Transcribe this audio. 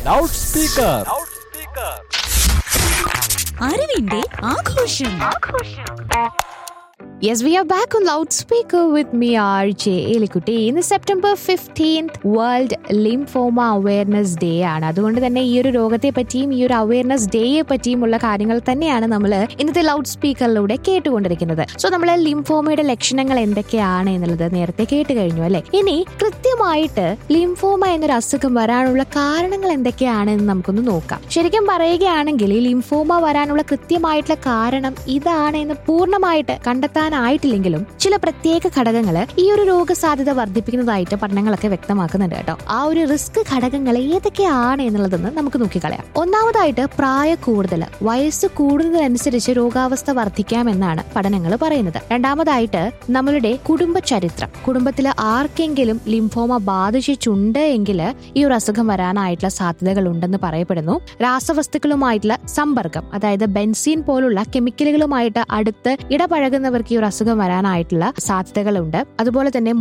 loud speaker അറിവിന്റെ ആഘോഷം Yes, we are back on loudspeaker with me, RJ Elikkutty ഇന്ന് September fifteenth world lymphoma awareness day ആണ് അതുകൊണ്ട് തന്നെ ഈ ഒരു രോഗത്തെ പറ്റിയും ഈ ഒരു അവയർനെസ് ഡേയെ പറ്റിയുമുള്ള കാര്യങ്ങൾ തന്നെയാണ് നമ്മൾ ഇന്നത്തെ ലൗഡ് സ്പീക്കറിലൂടെ കേട്ടുകൊണ്ടിരിക്കുന്നത് സോ നമ്മൾ ലിംഫോമയുടെ ലക്ഷണങ്ങൾ എന്തൊക്കെയാണ് എന്നുള്ളത് നേരത്തെ കേട്ട് കഴിഞ്ഞു അല്ലെ ഇനി കൃത്യമായിട്ട് ലിംഫോമ എന്നൊരു അസുഖം വരാനുള്ള കാരണങ്ങൾ എന്തൊക്കെയാണ് എന്ന് നമുക്കൊന്ന് നോക്കാം ശരിക്കും പറയുകയാണെങ്കിൽ ഈ ലിംഫോമ വരാനുള്ള കൃത്യമായിട്ടുള്ള കാരണം ഇതാണ് എന്ന് പൂർണ്ണമായിട്ട് കണ്ടെത്താനായിട്ടില്ലെങ്കിലും ചില പ്രത്യേക ഘടകങ്ങൾ ഈ ഒരു രോഗസാധ്യത വർദ്ധിപ്പിക്കുന്നതായിട്ട് പഠനങ്ങളൊക്കെ വ്യക്തമാക്കുന്നുണ്ട് കേട്ടോ ആ ഒരു റിസ്ക് ഘടകങ്ങൾ ഏതൊക്കെയാണ് എന്നുള്ളതെന്ന് നമുക്ക് നോക്കിക്കളയാം ഒന്നാമതായിട്ട് പ്രായ കൂടുതൽ വയസ്സ് കൂടുന്നതനുസരിച്ച് രോഗാവസ്ഥ വർദ്ധിക്കാമെന്നാണ് പഠനങ്ങൾ പറയുന്നത് രണ്ടാമതായിട്ട് നമ്മളുടെ കുടുംബ ചരിത്രം കുടുംബത്തിൽ ആർക്കെങ്കിലും ലിംഫോമ ബാധിച്ചിട്ടുണ്ട് എങ്കിൽ ഈ ഒരു അസുഖം വരാനായിട്ടുള്ള സാധ്യതകൾ ഉണ്ടെന്ന് പറയപ്പെടുന്നു രാസവസ്തുക്കളുമായിട്ടുള്ള സമ്പർക്കം അതായത് ബെൻസീൻ പോലുള്ള കെമിക്കലുകളുമായിട്ട് അടുത്ത് ഇടപഴകുന്നവർക്ക് ഈ ഒരു അസുഖം വരാനായിട്ടുള്ള സാധ്യതകളുണ്ട് അതുപോലെ തന്നെ